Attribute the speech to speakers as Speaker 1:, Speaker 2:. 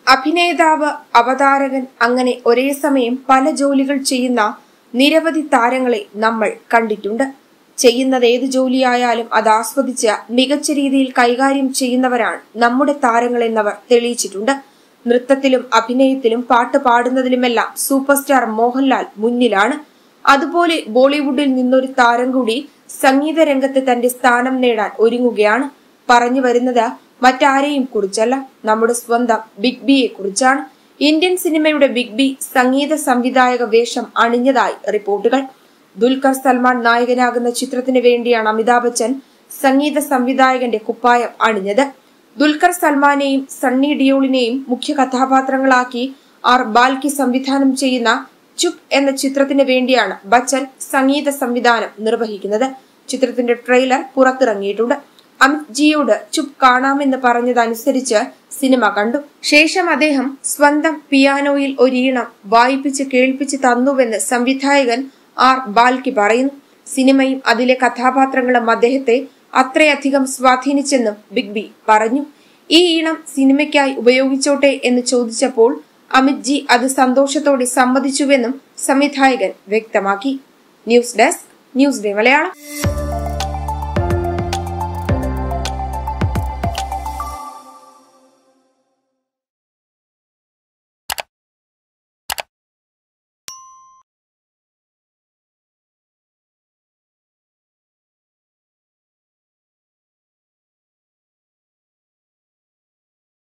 Speaker 1: അഭിനേതാവ് അവതാരകൻ അങ്ങനെ ഒരേ സമയം പല ജോലികൾ ചെയ്യുന്ന നിരവധി താരങ്ങളെ നമ്മൾ കണ്ടിട്ടുണ്ട് ചെയ്യുന്നത് ഏത് ജോലിയായാലും അത് ആസ്വദിച്ച് മികച്ച രീതിയിൽ കൈകാര്യം ചെയ്യുന്നവരാണ് നമ്മുടെ താരങ്ങൾ എന്നവർ തെളിയിച്ചിട്ടുണ്ട് നൃത്തത്തിലും അഭിനയത്തിലും പാട്ട് പാടുന്നതിലുമെല്ലാം സൂപ്പർ സ്റ്റാർ മോഹൻലാൽ മുന്നിലാണ് അതുപോലെ ബോളിവുഡിൽ നിന്നൊരു താരം കൂടി സംഗീത രംഗത്ത് തന്റെ സ്ഥാനം നേടാൻ ഒരുങ്ങുകയാണ് പറഞ്ഞു വരുന്നത് മറ്റാരെയും കുറിച്ചല്ല നമ്മുടെ സ്വന്തം ബിഗ് ബിയെ കുറിച്ചാണ് ഇന്ത്യൻ സിനിമയുടെ ബിഗ് ബി സംഗീത സംവിധായക വേഷം അണിഞ്ഞതായി റിപ്പോർട്ടുകൾ ദുൽഖർ സൽമാൻ നായകനാകുന്ന ചിത്രത്തിന് വേണ്ടിയാണ് അമിതാഭ് ബച്ചൻ സംഗീത സംവിധായകന്റെ കുപ്പായം അണിഞ്ഞത് ദുൽഖർ സൽമാനെയും സണ്ണി ഡിയോളിനെയും മുഖ്യ കഥാപാത്രങ്ങളാക്കി ആർ ബാൽക്കി സംവിധാനം ചെയ്യുന്ന ചുപ് എന്ന ചിത്രത്തിന് വേണ്ടിയാണ് ബച്ചൻ സംഗീത സംവിധാനം നിർവഹിക്കുന്നത് ചിത്രത്തിന്റെ ട്രെയിലർ പുറത്തിറങ്ങിയിട്ടുണ്ട് അമിത് ജിയോട് ചുപ് കാണാമെന്ന് പറഞ്ഞതനുസരിച്ച് സിനിമ കണ്ടു ശേഷം അദ്ദേഹം സ്വന്തം പിയാനോയിൽ ഒരീണം വായിപ്പിച്ച് കേൾപ്പിച്ച് തന്നുവെന്ന് സംവിധായകൻ ആർ ബാൽക്കി പറയുന്നു സിനിമയും അതിലെ കഥാപാത്രങ്ങളും അദ്ദേഹത്തെ അത്രയധികം സ്വാധീനിച്ചെന്നും ബിഗ് ബി പറഞ്ഞു ഈ ഈണം സിനിമയ്ക്കായി ഉപയോഗിച്ചോട്ടെ എന്ന് ചോദിച്ചപ്പോൾ അമിത് ജി അത് സന്തോഷത്തോടെ സമ്മതിച്ചുവെന്നും സംവിധായകൻ വ്യക്തമാക്കി news desk news day Malayalam